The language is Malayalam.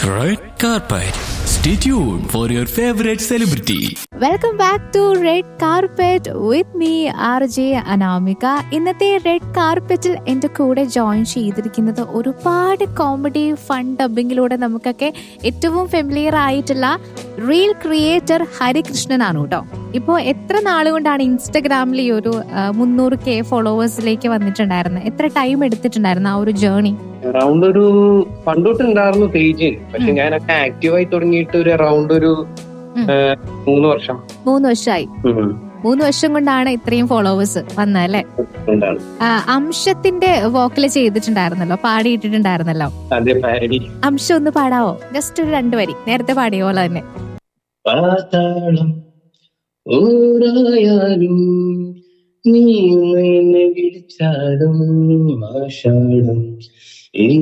Red carpet. Stay tuned for your favorite celebrity. Welcome back to red carpet with me R J Anamika ഇന്നത്തെ റെഡ് കാർപ്പറ്റിൽ എൻ്റെ കൂടെ ജോയിൻ ചെയ്തിരിക്കുന്നത് ഒരുപാട് കോമഡി ഫൺ ഡബിങ്ങിലൂടെ നമുക്കൊക്കെ ഏറ്റവും ഫെമിലിയർ ആയിട്ടുള്ള റീൽ ക്രിയേറ്റർ ഹരികൃഷ്ണനാണ് കേട്ടോ ഇപ്പോൾ എത്ര നാളുകൊണ്ടാണ് ഇൻസ്റ്റഗ്രാമിൽ ഈ ഒരു മുന്നൂറ് കെ ഫോളോവേഴ്സിലേക്ക് വന്നിട്ടുണ്ടായിരുന്നത് എത്ര ടൈം എടുത്തിട്ടുണ്ടായിരുന്നു ആ ഒരു ജേണി അറൗണ്ട് ഒരു പണ്ടോട്ട് ഉണ്ടായിരുന്നു പേജ് പക്ഷെ ഉം. ഞാനൊക്കെ ആക്റ്റീവായി തുടങ്ങിയിട്ട് ഒരു അറൗണ്ട് ഒരു ഉം. ആ, മൂന്ന് വർഷം മൂന്ന് വർഷമായി ഉം. മൂന്ന് വർഷം കൊണ്ടാണ് ഇത്രയും ഫോളോവേഴ്സ് വന്നല്ലേ ഉണ്ടാണ് ആ, അംശത്തിന്റെ വോക്കിൽ ചെയ്തിട്ടുണ്ടായിരുന്നല്ലോ പാടിയിട്ടിട്ടുണ്ടായിരുന്നല്ലോ അതെ പാരഡി അംശം ഒന്ന് പാടാവോ ജസ്റ്റ് ഒരു രണ്ടു വരി നേരത്തെ പാടിയ പോലെ തന്നെ പാതാളം ഓരായാലും നീ എന്നെ വിളിച്ചാലും ആഷാഢം ഈ